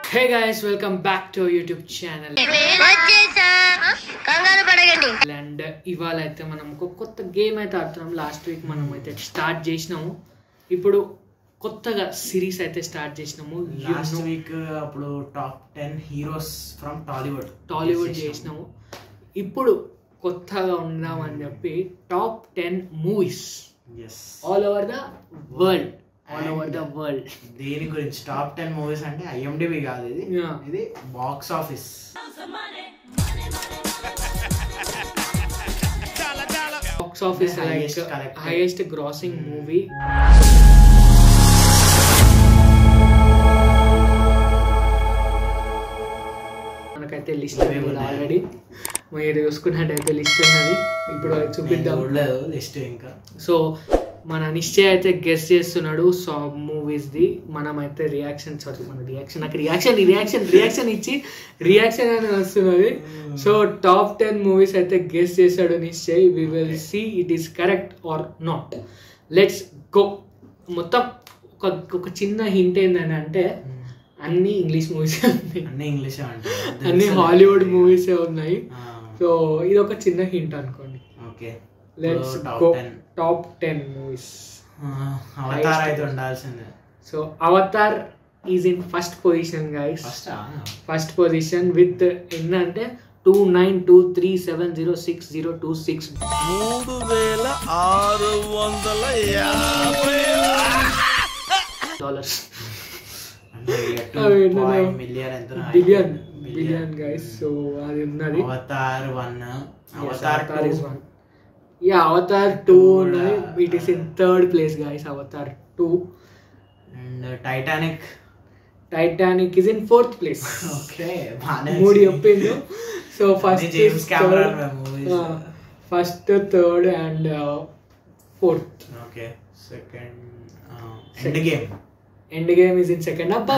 Hey guys welcome back to YouTube channel వచ్చేసా కంగారు పడగండి and ఇవాళ అయితే మనం ఒక కొత్త గేమ్ అయితే ఆడుతున్నాం లాస్ట్ వీక్ మనం అయితే స్టార్ట్ చేసినాము ఇప్పుడు కొత్తగా సిరీస్ అయితే స్టార్ట్ చేసినాము లాస్ట్ వీక్ అప్పుడు top ten heroes from Tollywood Tollywood చేసినాము ఇప్పుడు కొత్తగా ఉందాం అని చెప్పి top ten movies as all over the world all over the world దేని గురించి టాప్ టెన్ మూవీస్ అంటే ఐఎండిబి కాదు ఇది Yeah. ఇది box office box office The like highest collected. Highest grossing movie మనకైతే లిస్ట్ ఇవే ఉన్నాయి. ఆల్రెడీ మీరు చూసుకున్నట్టయితే లిస్ట్ ఉన్నది ఇప్పుడు అది చూపిద్దాం చూడలేదు లిస్ట్ ఇంకా సో మన నిశ్చయ అయితే గెస్ చేస్తున్నాడు సో మూవీస్ ది మనం అయితే రియాక్షన్ సారీ మన రియాక్షన్ నాకు రియాక్షన్ రియాక్షన్ రియాక్షన్ ఇచ్చి రియాక్షన్ అని వస్తున్నది సో టాప్ టెన్ మూవీస్ అయితే గెస్ చేశాడు Nishchay we will see it is correct or not let's go మొత్తం ఒక ఒక చిన్న హింట్ ఏంటని అంటే అన్ని ఇంగ్లీష్ మూవీస్ ఉన్నాయి అన్ని ఇంగ్లీష్ అంటే అన్ని హాలీవుడ్ మూవీసే ఉన్నాయి సో ఇది ఒక చిన్న హింట్ అనుకోండి okay let's top go ten top ten movies Avatar అయితే ఉండాల్సిందే so Avatar is in first position guys first first position with ఎన్నంటే two nine two three seven zero six zero two six మూడు వేల ఆరు వందల యాభై dollars million ఎంత billion billion guys so అది ఉన్నది Avatar one Avatar Avatar is one yeah Avatar two ఉన్నది it is in third place guys Avatar two and Titanic Titanic is in fourth place okay బానే మూడు చెప్పిండు so first James Cameron movies first third and fourth okay second endgame endgame is in second అబ్బా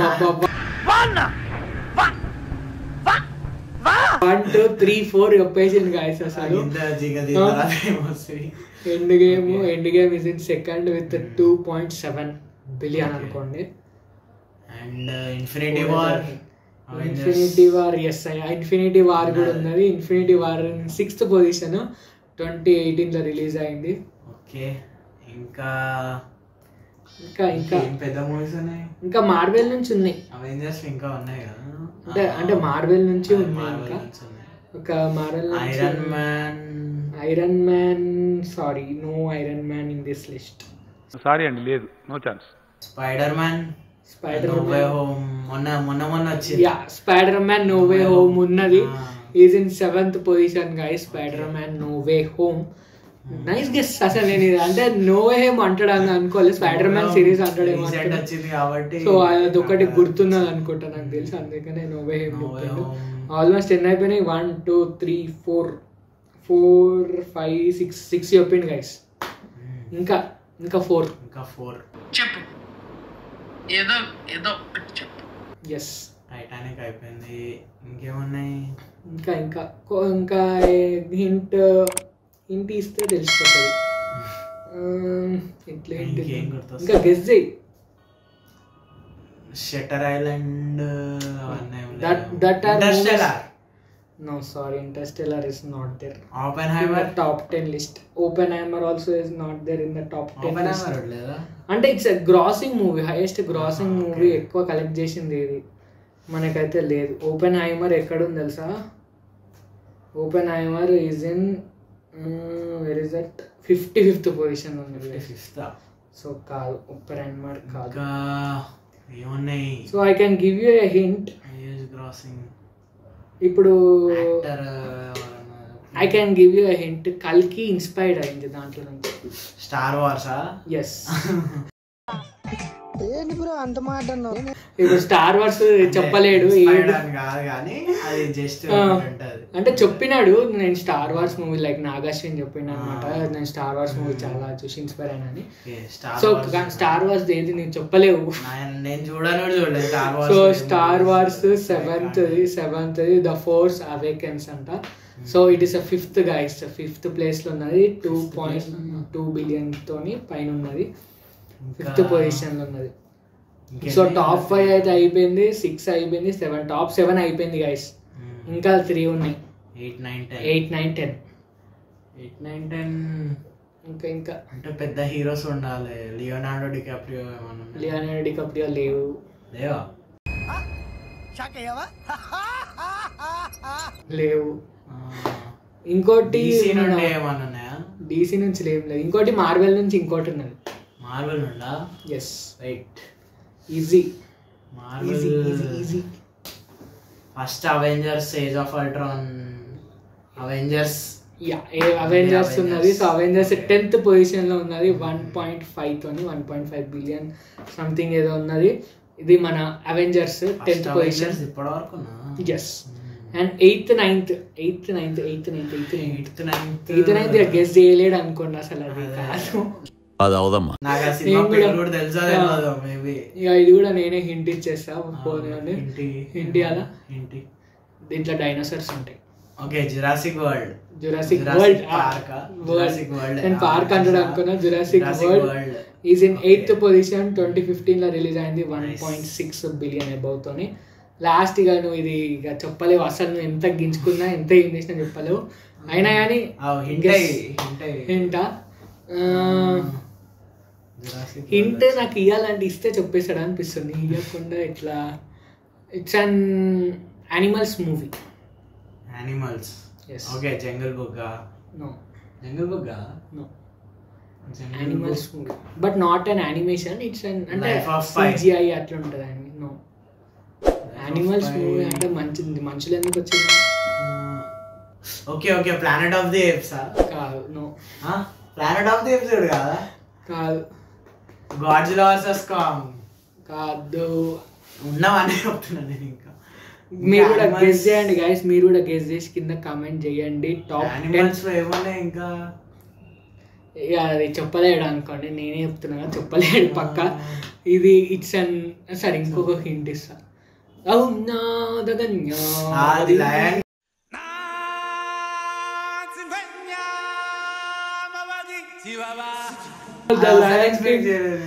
one two three four చెప్పేసింది guys అసలు ఇంత జిగది endgame endgame is in second with two point seven billion అనుకోండి and infinity war infinity war as infinity war కూడా ఉన్నది infinity war sixth position twenty eighteen లో release అయింది okay ఇంకా ఇంకా ఇంకా ఏం పెద్ద మూవీస్ ఉన్నాయి ఇంకా మార్వెల్ నుంచి ఉన్నాయి అవెంజర్స్ ఇంకా ఉన్నాయి కదా అంటే అంటే మార్వెల్ నుంచి ఉన్నాయి Marvel ఇంకా నుంచి ఉన్నాయి. ఒక Marvel Iron Man Iron Man sorry no Iron Man in this list sorry అండి లేదు no chance Spider Man Spider Way Home మొన్న మొన్న మొన్న వచ్చింది yeah Spider Man No Way Home ఉన్నది Ah. Is in seventh position guy Spider Man No Way Home nice guess అసలు నేను ఇది అంటే నో వే హోమ్ అంటాడు అని అనుకోలేదు స్పైడర్ మ్యాన్ సిరీస్ అంటాడేమో Recent అనుకున్నా. వచ్చింది కాబట్టి సో అది ఒకటి గుర్తున్నది అనుకుంటా నాకు తెలుసు అందుకనే No Way Home No Way చెప్పిండు Home. ఆల్మోస్ట్ ఎన్ని అయిపోయినాయి one two three four four five six six చెప్పిండు గైస్ ఇంకా ఇంకా ఫోర్ ఇంకా ఫోర్ చెప్పు ఏదో ఏదో ఒకటి చెప్పు ఎస్ టైటానిక్ అయిపోయింది ఇంకేమున్నాయి ఇంకా ఇంకా కో- ఇంకా హింట్ హింట్ ఇస్తే తెలిసిపోతుంది ఇట్లా ఏంటి? ఇంకేం గుర్తొస్తుంది? ఇంకా గెస్ చేయి షటర్ ఐలాండ్ అవన్నీ That- that are Interstellar no sorry Interstellar is not there open in the heimer top ten list Oppenheimer also is not there in the top ten Oppenheimer లేదా అంటే it's grossing movie highest grossing Ah, movie okay. ఎక్కువ collect చేసింది ఇది మనకైతే లేదు Oppenheimer ఎక్కడుంది తెలుసా Oppenheimer is in where is that fifty fifth position ఉంది ఫిఫ్త్ సో కాదు ఓపెన్ హైమర్ కాదు ఇంకా ఏమున్నాయి so I can give you a hint age crossing ఇప్పుడు actor I can give you a hint కల్కి inspired అయింది దాంట్లో నుంచి స్టార్ వార్సా ఎస్ ఇప్పుడు స్టార్ వార్స్ చెప్పలేడు ఏడు కాదు కానీ అది జస్ట్ ఆ. ఉంటది అంటే చెప్పినాడు నేను star wars movie like Nag Ashwin చెప్పిండు అనమాట నేను స్టార్ వార్స్ మూవీ చాలా చూసి inspire అయినని star so star wars ఏది నేను చెప్పలేవు నేను చూడను కూడా చూడలేదు star wars so star wars seventh seventh the force awakens అంట so it is a fifth guys fifth place లో ఉన్నది టూ పాయింట్ టూ బిలియన్ తోని పైన ఉన్నది ఫిఫ్త్ పొజిషన్ లో ఉన్నది ఇంకెన్ని సో టాప్ ఫైవ్ అయితే అయిపోయింది సిక్స్ అయిపోయింది సెవెన్ టాప్ సెవెన్ అయిపోయింది గైస్ ఇంకా త్రీ ఉన్నాయి eight nine ten eight nine ten eight nine ten ఇంకా ఇంకా అంటే పెద్ద హీరోస్ ఉండాలి లియోనార్డో డికాప్రియో ఏమన్నా ఉన్నాయా? లియానో డికప్రియో లేవు లేవా లేవు ఇంకోటి డీసీ నుండి ఏమన్నా ఉన్నాయా డీసీ నుంచి లేవు లేదు ఇంకోటి మార్వెల్ నుంచి ఇంకోటి ఉన్నది మార్వెల్ నుండా yes right easy Marvel easy easy easy first Avengers Age of Ultron Avengers yeah Avengers Avengers. ఉన్నది సో అవెంజర్స్ టెన్త్ పొజిషన్ లో ఉన్నది వన్ పాయింట్ ఫైవ్ తోని one point five billion something ఏదో ఉన్నది ఇది మన అవెంజర్స్ టెన్త్ పొజిషన్ ఇప్పటి వరకు yes and eighth ninth eighth ninth eighth ninth eighth ninth eighth ninth eighth ninth guess చేయలేడు అనుకోండి అసలు అది కాదు అది అవదమ్మా నాకు ఆ సినిమా నేను పేరు కూడా- కూడా తెలుసా ఆ. తెలియదు మేబీ ఇక ఇది కూడా నేనే హింట్ ఇచ్చేస్తా పోనీ ఇంటి ఇంటి అలా ఇంటి దీంట్లో డైనోసార్స్ ఉంటాయి okay Jurassic World Jurassic Jurassic World Park ఆ? Jurassic World. నేను ఆ, పార్క్ అంటాడు చూసా. అనుకున్నా Jurassic Jurassic World World. Is in Okay. Eighth position twenty fifteen లో రిలీజ్ అయింది one Nice. Point six billion above తోని లాస్ట్ ఇక నువ్వు ఇది ఇక చెప్పలేవు అసలు నువ్వు ఎంత గించుకున్నా ఎంత ఏం చేసినా చెప్పలేవు అయినా కానీ హింట్ హింట్ హింట్ నాకు ఇవ్వాలంటే ఇస్తే చెప్పేస్తాడు అనిపిస్తుంది ఇవ్వకుండా ఇట్లా it's an animals movie animals Yes. Okay Jungle Book no Jungle Book no animals movie but not an animation it's an అంటే Life of Pi. సిజిఐ అట్లా ఉంటుంది అండి నో యానిమల్స్ మూవీ అంటే మంచిది మనుషులు ఎందుకు వచ్చింది okay okay Planet of the Apes కాదు no Planet of the Apes కదా కాదు గాడ్జిలా వర్సెస్ కాంగ్ కాదు ఉన్నామని చెప్తున్నాను నేను ఇంకా మీరు కూడా Animals- గెస్ చేయండి గైస్ మీరు కూడా గెస్ చేసి కింద కామెంట్ చేయండి టాప్ టెన్ యానిమల్స్ లో ఏమున్నాయి ఇంకా ఇక అది చెప్పలేడు అనుకోండి నేనే చెప్తున్నా కదా, చెప్పలేడు పక్క ఇది ఇట్స్ అన్ సరే ఇంకొక హింట్ ఇస్తా అవునా దగన్యా అది Lion The Lion King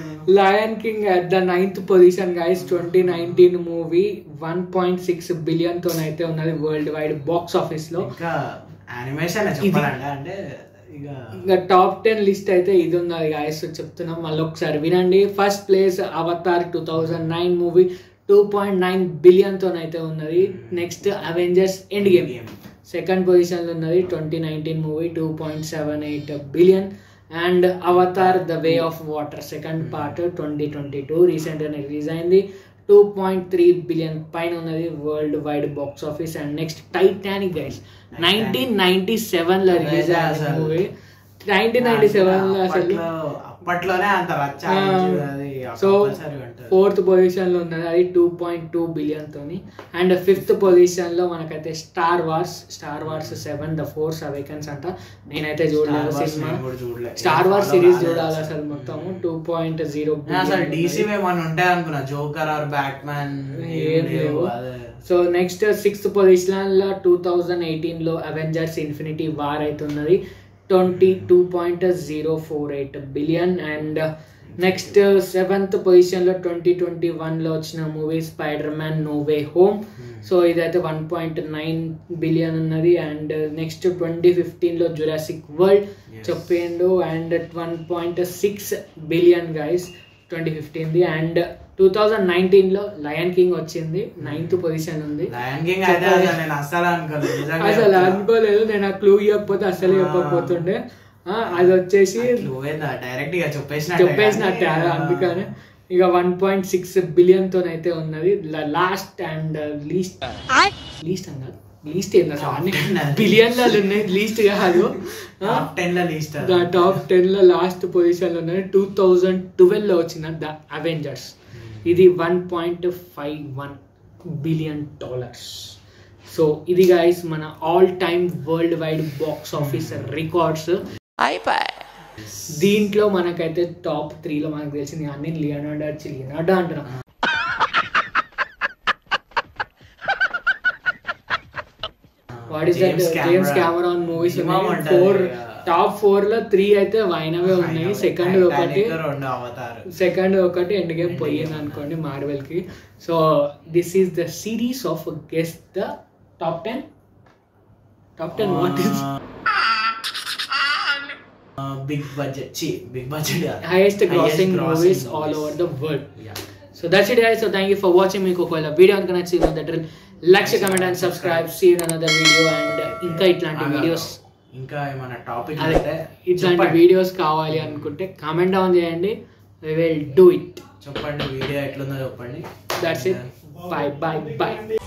Lion King at the ninth position guys twenty nineteen movie one point six billion తోనైతే ఉన్నది వరల్డ్ వైడ్ బాక్స్ ఆఫీస్ లో ఇంకా యానిమేషన్ చెప్పాలంటే అంటే ఇక ఇంకా టాప్ టెన్ లిస్ట్ అయితే ఇది ఉన్నది గాయస్ చెప్తున్నాం మళ్ళీ ఒకసారి వినండి first place Avatar two thousand nine movie two point nine billion తోనైతే ఉన్నది next Avengers Endgame second పొజిషన్లో ఉన్నది twenty nineteen movie two point seven eight billion and Avatar the Way of Water second part twenty twenty two రీసెంట్గానే release అయింది two point three billion పైన ఉన్నది worldwide box office and next Titanic guys nineteen ninety సెవెన్లో release అదే అయింది అసలు. Movie nineteen ninety సెవెన్లో అసలు అప్పట్లో- అప్పట్లోనే అంత రచ్చ ఆ, అది సో compulsory ఉంటుంది. ఫోర్త్ పొజిషన్ లో ఉన్నది అది టూ పాయింట్ టూ బిలియన్ తోని అండ్ ఫిఫ్త్ పొజిషన్ లో మనకైతే Star Wars Star Wars seven the Force Awakens అంట నేనైతే Star చూడలేదు Wars సినిమా నేను కూడా చూడలే. స్టార్ వార్స్ Follow సిరీస్ కాలేదు చూడాలి అసలు. అసలు మొత్తము టూ పాయింట్ జీరో నేను అసలు డీసీ ఏమన్నా ఉంటాయి అనుకున్నా జోకర్ ఆర్ బ్యాట్ మ్యాన్ ఏం లేవు. సో నెక్స్ట్ సిక్స్త్ పొజిషన్ లో టూ థౌజండ్ ఎయిటీన్ లో అవెంజర్స్ ఇన్ఫినిటీ వార్ అవుతున్నది twenty two point zero four eight billion and next seventh position లో ట్వంటీ ట్వంటీ వన్ లో వచ్చిన movie Spider Man No Way Home so ఇదైతే one point nine billion ఉన్నది and next twenty fifteen లో Jurassic World Yes. చెప్పిండు and one point six billion guys twenty ఫిఫ్టీన్ది and two thousand nineteen లో lion king వచ్చింది ninth position ఉంది Lion King అయితే అసలు నేను అస్సలు అనుకోలేదు నిజంగా అసలు చెప్తున్నా. అనుకోలేదు నేను ఆ క్లూ ఇవ్వకపోతే అసలు ఆ. చెప్పకపోతుండే ఆ, అది వచ్చేసి నువ్వేందా డైరెక్ట్ గా చెప్పేసిన చెప్పేసినట్టే అది అందుకని ఇక వన్ పాయింట్ సిక్స్ బిలియన్ తోనైతే ఉన్నది లాస్ట్ అండ్ లీస్ట్ లీస్ట్ అన్నారు లీస్ట్ ఏంది అసలు అన్ని Top ten అది. బిలియన్లలో ఉన్నాయి లీస్ట్ కాదు టాప్ టెన్ లో లిస్ట్ ద టాప్ టెన్ లో లాస్ట్ పొజిషన్ లో ఉన్నది టూ థౌజండ్ ట్వెల్వ్ లో వచ్చిన ద అవెంజర్స్ ఇది one point five one billion dollars so ఇది గైస్ మన all time worldwide box office records దీంట్లో మనకైతే టాప్ త్రీలో మనకు తెలిసింది అన్ని లియోనార్డో వచ్చి లియోనార్డో అంటున్నాం what is that James Cameron movies four top four లో త్రీ అయితే వైనవే ఉన్నాయి సెకండ్ ఒకటి రెండు అవతారు సెకండ్ ఒకటి ఎండ్ గేమ్ పోయింది అనుకోండి మార్వెల్ కి so this is the series of guest the top ten top ten what is big budget చి big budget highest grossing movies all over the world so that's it guys so thank you for watching మీకు ఒకవేళ video కనుక నచ్చింది that like comment and subscribe see another video and ఇంకా ఇట్లాంటి videos ఇంకా ఏమైనా topic అదే అంటే ఇట్లాంటి చెప్పండి. వీడియోస్ కావాలి అనుకుంటే కామెంట్ డౌన్ చేయండి వి విల్ డూ ఇట్ చెప్పండి వీడియో ఎట్లుందో చెప్పండి that's it bye bye by